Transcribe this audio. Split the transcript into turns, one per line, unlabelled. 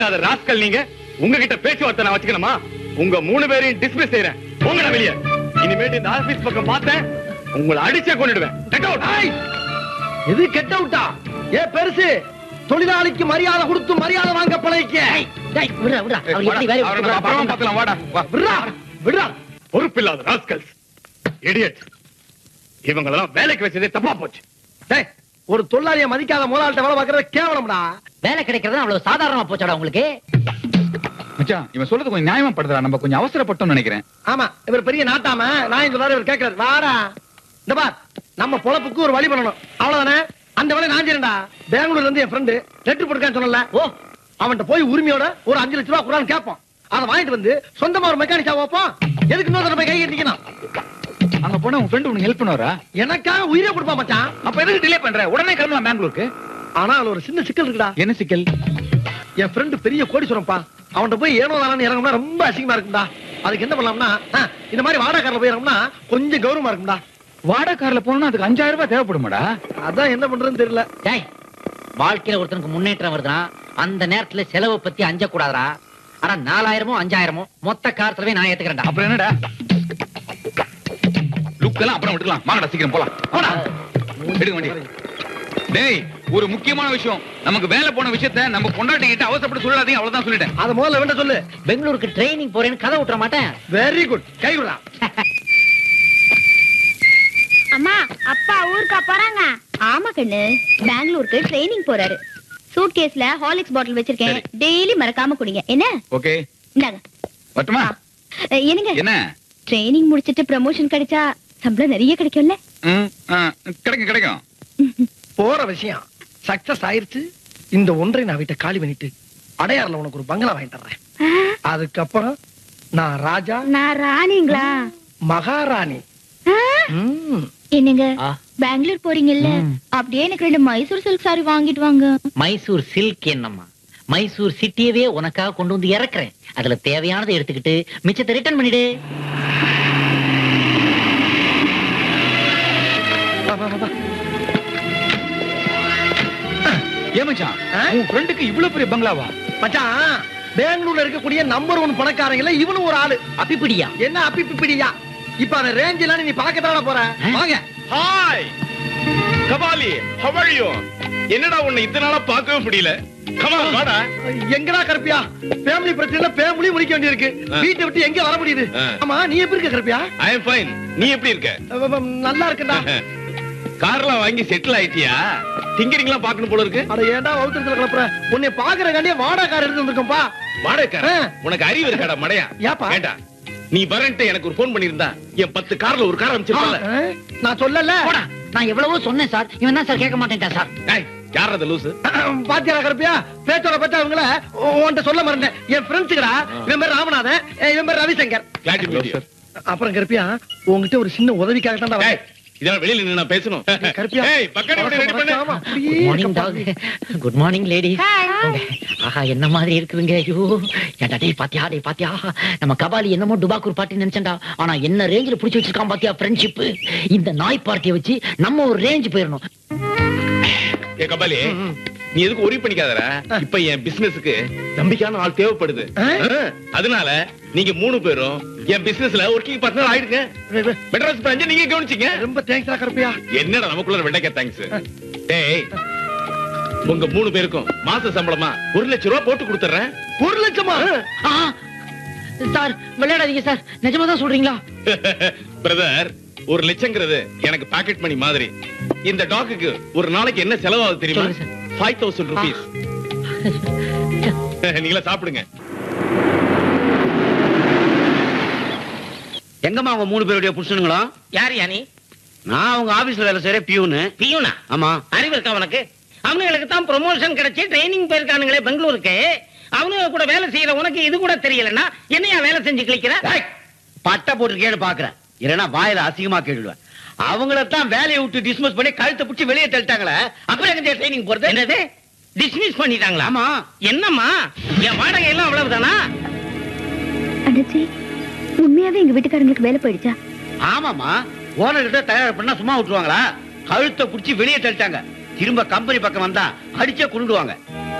அது ராஸ்கல் நீங்க உங்ககிட்ட பேச்சுவார்த்தை நான் வச்சுக்கணுமா உங்க மூணு பேரையும் டிஸ்மிஸ் செய்யறேன் போங்கடா வெளிய இனிமேட்டு இந்த ஆபீஸ் பக்கம் பார்த்தேன் உங்களை அடிச்சே கொண்டுடுவேன் Get out.
எது கெட்ட விட்டா ஏ பெருசு தொழிலாளிக்கு மரியாதை கொடுத்து மரியாதை வாங்க பழகிக்க
டேய், விட்றா, விட்றா. அவர் எப்படி வேலையை
அவரை
விட்டு
நம்ம அப்புறமா
போறாரு
பார்க்கலாம் வாடா வா
விடுறா விடுறா
பொறுப்பில்லாத ராஸ்கல்ஸ் இடியட் இவங்களெல்லாம் வேலைக்கு வச்சதே தப்பா போச்சு
டேய் ஒரு தொழிலாளிய மதிக்காத முதலாளிட்ட வேலை பார்க்கறது கேவலம்டா
வேலை கிடைக்கிறது அவ்வளவு சாதாரணமா போச்சாடா உங்களுக்கு
மச்சான் இவன் சொல்றது கொஞ்சம் நியாயமா படுதுடா நம்ம கொஞ்சம் அவசரப்பட்டோம்னு நினைக்கிறேன்
ஆமா இவர் பெரிய நாட்டாம நான் சொல்றாரு இவர் கேட்கிறாரு வாடா இந்த பார் நம்ம பொழப்புக்கு ஒரு வழி பண்ணணும் அவ்வளவுதானே அந்த வேலை நான் செய்யறேன்டா பெங்களூர்ல இருந்து என் ஃப்ரெண்டு லெட்டர் போட்டுருக்கான்னு சொன்னல
ஓ
அவன்கிட்ட போய் உரிமையோட ஒரு அஞ்சு லட்ச ரூபா குரான் கேட்போம் அதை வாங்கிட்டு வந்து சொந்தமா ஒரு மெக்கானிக்கா வைப்போம் எதுக்கு இன்னொரு தடவை கை கட்டிக்கணும்
அங்க போனா உன் ஃப்ரெண்ட் உனக்கு ஹெல்ப் பண்ணுவாரா
எனக்காக உயிரே கொடுப்பா மச்சான்
அப்ப எதுக்கு டிலே பண்ற உடனே கிளம்பலாம் பெங்களூருக்கு
ஆனா அதுல ஒரு சின்ன சிக்கல் இருக்குடா
என்ன சிக்கல்
என் ஃப்ரெண்டு பெரிய கோடீஸ்வரம்ப்பா அவன்கிட்ட போய் ஏனோ தானு இறங்கணும்னா ரொம்ப அசிங்கமா இருக்கும்டா அதுக்கு என்ன பண்ணலாம்னா ஆ, இந்த மாதிரி வாடகைக்காரில் போய் இறங்கணும்னா கொஞ்சம் கௌரவமா இருக்கும்டா
வாடகை கார்ல போனா அதுக்கு அஞ்சாயிரம் ரூபாய் தேவைப்படுமாடா
அதான் என்ன பண்றதுன்னு தெரியல
டேய் வாழ்க்கையில ஒருத்தனுக்கு முன்னேற்றம் வருதுன்னா அந்த நேரத்துல செலவை பத்தி அஞ்ச கூடாதா ஆனா நாலாயிரமோ அஞ்சாயிரமோ மொத்த கார் செலவை நான் ஏத்துக்கிறேன்டா
அப்புறம் என்னடா லுக் எல்லாம் அப்புறம் விட்டுக்கலாம் வாங்கடா சீக்கிரம் போலாம் போடா எடுங்க வண்டி டேய் ஒரு முக்கியமான விஷயம் நமக்கு வேலை போன விஷயத்த நம்ம பொண்டாட்டி கிட்ட அவசரப்பட்டு சொல்லாதீங்க அவ்வளவுதான் சொல்லிட்டேன்
அதை முதல்ல வேண்ட சொல்லு
பெங்களூருக்கு ட்ரைனிங் போறேன்னு கதை விட்டுற மாட்டேன்
வெரி குட் கை விடுறா
அம்மா அப்பா ஊருக்கா போறாங்க ஆமா கண்ணு பெங்களூருக்கு ட்ரைனிங் போறாரு சூட் கேஸ்ல ஹாலிக்ஸ் பாட்டில் வச்சிருக்கேன்
சரி.
டெய்லி மறக்காம குடிங்க என்ன
ஓகே
இந்தாங்க
வரட்டுமா
அஹ், என்னங்க
என்ன
ட்ரைனிங் முடிச்சிட்டு ப்ரமோஷன் கிடைச்சா சம்பளம் நிறைய கிடைக்கும்ல
ம், ஆ, கிடைக்கும் கிடைக்கும்
போற விஷயம் சக்சஸ் ஆயிருச்சு இந்த ஒன்றை நான் வீட்டை காலி பண்ணிட்டு அடையாறுல உனக்கு ஒரு பங்களா வாங்கி தர்றேன் அதுக்கப்புறம் நான் ராஜா
நான் ராணிங்களா
மகாராணி
ஆ?
ம்.
என்னங்க
ஆ.
பெங்களூர் போறீங்கல்ல
ம்.
அப்படியே எனக்கு ரெண்டு மைசூர் சில்க் சாரி வாங்கிட்டு வாங்க
மைசூர் சில்க் என்னம்மா மைசூர் சிட்டியவே உனக்காக கொண்டு வந்து இறக்குறேன் அதுல தேவையானதை எடுத்துக்கிட்டு மிச்சத்தை ரிட்டர்ன் பண்ணிடு
வா, வா, வா, வா.
ஏன் மச்சான்
ஆ?
உன் ஃப்ரெண்டுக்கு இவ்வளவு பெரிய பங்களாவா
மச்சான் பெங்களூர்ல இருக்கக்கூடிய நம்பர் ஒன் பணக்காரங்கள இவனும் ஒரு ஆளு
அப்பிப்பிடியா
என்ன அப்பி பிப்பிடியா இப்ப அந்த ரேஞ்ச் எல்லாம் நீ பார்க்கத்தான போற வாங்க
hi Kabali how are you என்னடா உன்னை இத்தனை நாளா பார்க்கவே முடியல கமான் வாடா
எங்கடா கருப்பியா ஃபேமிலி பிரச்சனை ஃபேமிலி முடிக்க வேண்டியிருக்கு
ஆ.
வீட்டை விட்டு எங்க வர முடியுது
ஆ.
ஆமா நீ எப்படி இருக்க கருப்பியா
ஐ அம் ஃபைன் நீ எப்படி இருக்க
அஹ் அஹ் நல்லா இருக்கேன்டா
கார்லாம் வாங்கி செட்டில் ஆயிட்டியா திங்கரிங்லாம் பார்க்கணும் போல இருக்கு
அட ஏன்டா வவுத்தத்துல கிளப்புற உன்னை பாக்குறக்காண்டியே வாடகை கார் எடுத்து வந்திருக்கோம்பா
வாடகைக்கார
ஆ.
உனக்கு அறிவு இருக்காடா மடையா
ஏப்பா?
வேண்டா நீ வரன்ட்டு எனக்கு ஒரு ஃபோன் பண்ணிருந்தா என் பத்து கார்ல ஒரு கார் அமைச்சிருப்பல
அஹ், நான் சொல்லல
போடா நான் எவ்வளவோ சொன்னேன் சார் இவன் தான் சார் கேட்க மாட்டேன்டா சார்
ஏய் யார் அது லூசு
பாத்தியாரா கருப்பியா பேச்சோட பேச்சா அவங்கள உன்கிட்ட சொல்ல மறந்தேன் என் ஃப்ரெண்ட்ஸுக்கடா இவன் பேர் ராமநாதன் அஹ் இவன் பேர் Ravishankar
glad to meet you
அப்புறம் கருப்பியா உங்ககிட்ட ஒரு சின்ன உதவிக்காக தான்
ஏய் இதெல்லாம் வெளியில நின்னு நான் பேசணும்
கருப்பியா
ஏய் பக்கடி ரெடி பண்ணு
good morning dog good morning lady ஆஹா என்ன மாதிரி இருக்குதுங்க ஐயோ ஏன்டா டேய் பாத்தியா டேய் பாத்தியா நம்ம கபாலி என்னமோ டுபாக்கூர் பார்ட்டி நினைச்சேன்டா ஆனா என்ன ரேஞ்சில புடிச்சு வச்சிருக்கான் பாத்தியா ஃப்ரெண்ட்ஷிப் இந்த நாய் பார்ட்டியை வச்சு நம்ம ஒரு ரேஞ்ச் போயிடணும்
ஏ கபாலி நீ எதுக்கு ஒரி பண்ணிக்காதடா இப்ப என் பிசினஸ்க்கு நம்பிக்கையான ஆள் தேவைப்படுது
ஆ?
ஆ, அதனால நீங்க மூணு பேரும் என் பிசினஸ்ல ஒர்க்கிங் பார்ட்னர் ஆயிடுங்க மெட்ராஸ் பிராஞ்ச நீங்க கவனிச்சீங்க
ரொம்ப தேங்க்ஸ்டா கருப்பியா
என்னடா நமக்குள்ள வெண்டைக்க தேங்க்ஸ் டேய் உங்க மூணு பேருக்கும் மாச சம்பளமா ஒரு லட்சம் ரூபாய் போட்டு கொடுத்துறேன்
ஒரு லட்சமா
ஆ, சார் விளையாடாதீங்க சார் நிஜமா தான் சொல்றீங்களா
பிரதர் ஒரு லட்சங்கிறது எனக்கு பாக்கெட் மணி மாதிரி இந்த டாக்குக்கு ஒரு நாளைக்கு என்ன செலவாகுது தெரியுமா
சொல்லுங்க சார்.
ஃபைவ் தௌசண்ட் ருபீஸ் நீங்களா சாப்பிடுங்க
எங்கம்மா அவங்க மூணு பேருடைய புருஷனுங்களா
யார் யானி
நான் அவங்க ஆபீஸ்ல வேலை செய்யற பியூனு
பியூனா
ஆமா
அறிவு இருக்கா உனக்கு அவனுங்களுக்கு தான் ப்ரொமோஷன் கிடைச்சு ட்ரைனிங் போயிருக்கானுங்களே பெங்களூருக்கு அவனுங்க கூட வேலை செய்யற உனக்கு இது கூட தெரியலன்னா என்னையா வேலை செஞ்சு கிளிக்கிற
ஏய், பட்டை போட்டிருக்கேன்னு பாக்குறேன் இல்லைன்னா வாயில அசிங்கமா கேட்டுடுவேன் அவங்கள தான் வேலையை விட்டு டிஸ்மிஸ் பண்ணி கழுத்தை பிடிச்சி வெளியே தள்ளிட்டாங்களே
அப்புறம் எங்க ட்ரைனிங் போறது என்னது டிஸ்மிஸ் பண்ணிட்டாங்களா
ஆமா
என்னம்மா என் வாடகை எல்லாம் அவ்வளவுதானா
அண்ணாச்சி உண்மையாவே எங்க வீட்டுக்காரங்களுக்கு வேலை போயிடுச்சா
ஆமாமா ஓனர் கிட்ட தயார் பண்ணா சும்மா விட்டுருவாங்களா கழுத்தை பிடிச்சி வெளியே தள்ளிட்டாங்க திரும்ப கம்பெனி பக்கம் வந்தா அடிச்சே கொண்டுடுவாங்க